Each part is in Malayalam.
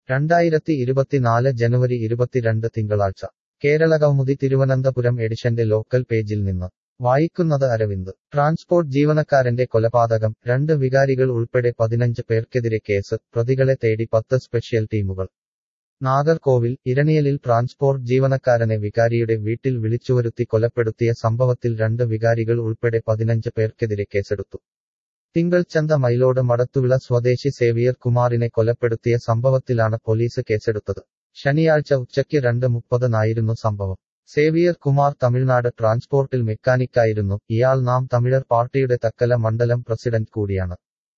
രണ്ടായിരത്തി ഇരുപത്തിനാല് ജനുവരി ഇരുപത്തിരണ്ട് തിങ്കളാഴ്ച കേരള കൗമുദി തിരുവനന്തപുരം എഡിഷന്റെ ലോക്കൽ പേജിൽ നിന്ന് വായിക്കുന്നത് അരവിന്ദ് ട്രാൻസ്പോർട്ട് ജീവനക്കാരന്റെ കൊലപാതകം രണ്ട് വികാരികൾ ഉൾപ്പെടെ പതിനഞ്ച് പേർക്കെതിരെ കേസ് പ്രതികളെ തേടി പത്ത് സ്പെഷ്യൽ ടീമുകൾ നാഗർകോവിൽ ഇരണിയലിൽ ട്രാൻസ്പോർട്ട് ജീവനക്കാരനെ വികാരിയുടെ വീട്ടിൽ വിളിച്ചുവരുത്തി കൊലപ്പെടുത്തിയ സംഭവത്തിൽ രണ്ട് വികാരികൾ ഉൾപ്പെടെ പതിനഞ്ച് പേർക്കെതിരെ കേസെടുത്തു തിങ്കളച്ചന്ത മൈലോട് മടത്തുവിള സ്വദേശി സേവിയർ കുമാറിനെ കൊലപ്പെടുത്തിയ സംഭവത്തിലാണ് പോലീസ് കേസെടുത്തത് ശനിയാഴ്ച ഉച്ചയ്ക്ക് രണ്ട് മുപ്പതിനായിരുന്നു സംഭവം സേവിയർ കുമാർ തമിഴ്നാട് ട്രാൻസ്പോർട്ടിൽ മെക്കാനിക്കായിരുന്നു ഇയാൾ നാം തമിഴർ പാർട്ടിയുടെ തക്കല മണ്ഡലം പ്രസിഡന്റ് കൂടിയാണ്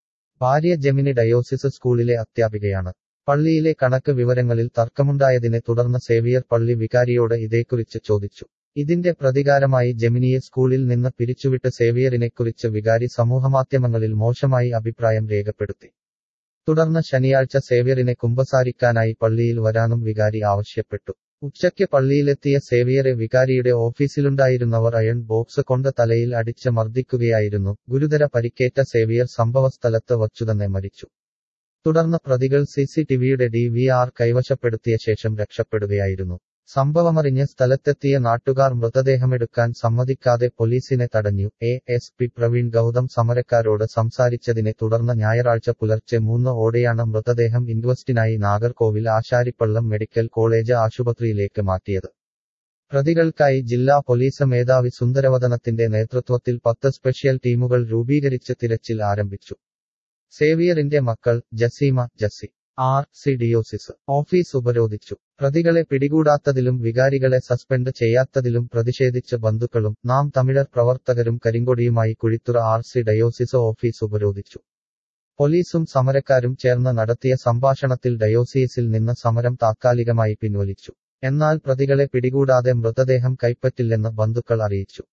ഭാര്യ ജെമിനി ഡയോസിസ് സ്കൂളിലെ അധ്യാപികയാണ് പള്ളിയിലെ കണക്ക് വിവരങ്ങളിൽ തർക്കമുണ്ടായതിനെ തുടർന്ന് സേവിയർ പള്ളി വികാരിയോട് ഇതേക്കുറിച്ച് ചോദിച്ചു ഇതിന്റെ പ്രതികാരമായി ജെമിനിയെ സ്കൂളിൽ നിന്ന് പിരിച്ചുവിട്ട് സേവിയറിനെക്കുറിച്ച് വികാരി സമൂഹമാധ്യമങ്ങളിൽ മോശമായി അഭിപ്രായം രേഖപ്പെടുത്തി തുടർന്ന് ശനിയാഴ്ച സേവിയറിനെ കുമ്പസാരിക്കാനായി പള്ളിയിൽ വരാനും വികാരി ആവശ്യപ്പെട്ടു ഉച്ചയ്ക്ക് പള്ളിയിലെത്തിയ സേവിയറെ വികാരിയുടെ ഓഫീസിലുണ്ടായിരുന്നവർ അയൺ ബോക്സ് കൊണ്ട് തലയിൽ അടിച്ച് മർദ്ദിക്കുകയായിരുന്നു ഗുരുതര പരിക്കേറ്റ സേവിയർ സംഭവസ്ഥലത്ത് വച്ചുതന്നെ മരിച്ചു തുടർന്ന് പ്രതികൾ സിസിടിവിയുടെ ഡി വി ആർ കൈവശപ്പെടുത്തിയ ശേഷം രക്ഷപ്പെടുകയായിരുന്നു സംഭവമറിഞ്ഞ് സ്ഥലത്തെത്തിയ നാട്ടുകാർ മൃതദേഹമെടുക്കാൻ സമ്മതിക്കാതെ പോലീസിനെ തടഞ്ഞു A S P Praveen Gautham സമരക്കാരോട് സംസാരിച്ചതിനെ തുടർന്ന് ഞായറാഴ്ച പുലർച്ചെ മൂന്ന് ഓടെയാണ് മൃതദേഹം ഇൻക്വസ്റ്റിനായി നാഗർകോവിൽ ആശാരിപ്പള്ളം മെഡിക്കൽ കോളേജ് ആശുപത്രിയിലേക്ക് മാറ്റിയത് പ്രതികൾക്കായി ജില്ലാ പോലീസ് മേധാവി സുന്ദരവദനത്തിന്റെ നേതൃത്വത്തിൽ പത്ത് സ്പെഷ്യൽ ടീമുകൾ രൂപീകരിച്ച് തിരച്ചിൽ ആരംഭിച്ചു സേവിയറിന്റെ മക്കൾ ജസീമ ജസി ആർ സി ഡിയോസിസ് ഓഫീസ് ഉപരോധിച്ചു പ്രതികളെ പിടികൂടാത്തതിലും വികാരികളെ സസ്പെൻഡ് ചെയ്യാത്തതിലും പ്രതിഷേധിച്ച് ബന്ധുക്കളും നാം തമിഴർ പ്രവർത്തകരും കരിങ്കൊടിയുമായി Kuzhithurai R C diocese office ഉപരോധിച്ചു പോലീസും സമരക്കാരും ചേർന്ന് നടത്തിയ സംഭാഷണത്തിൽ ഡയോസിയസിൽ നിന്ന് സമരം താത്കാലികമായി പിൻവലിച്ചു എന്നാൽ പ്രതികളെ പിടികൂടാതെ മൃതദേഹം കൈപ്പറ്റില്ലെന്ന് ബന്ധുക്കൾ അറിയിച്ചു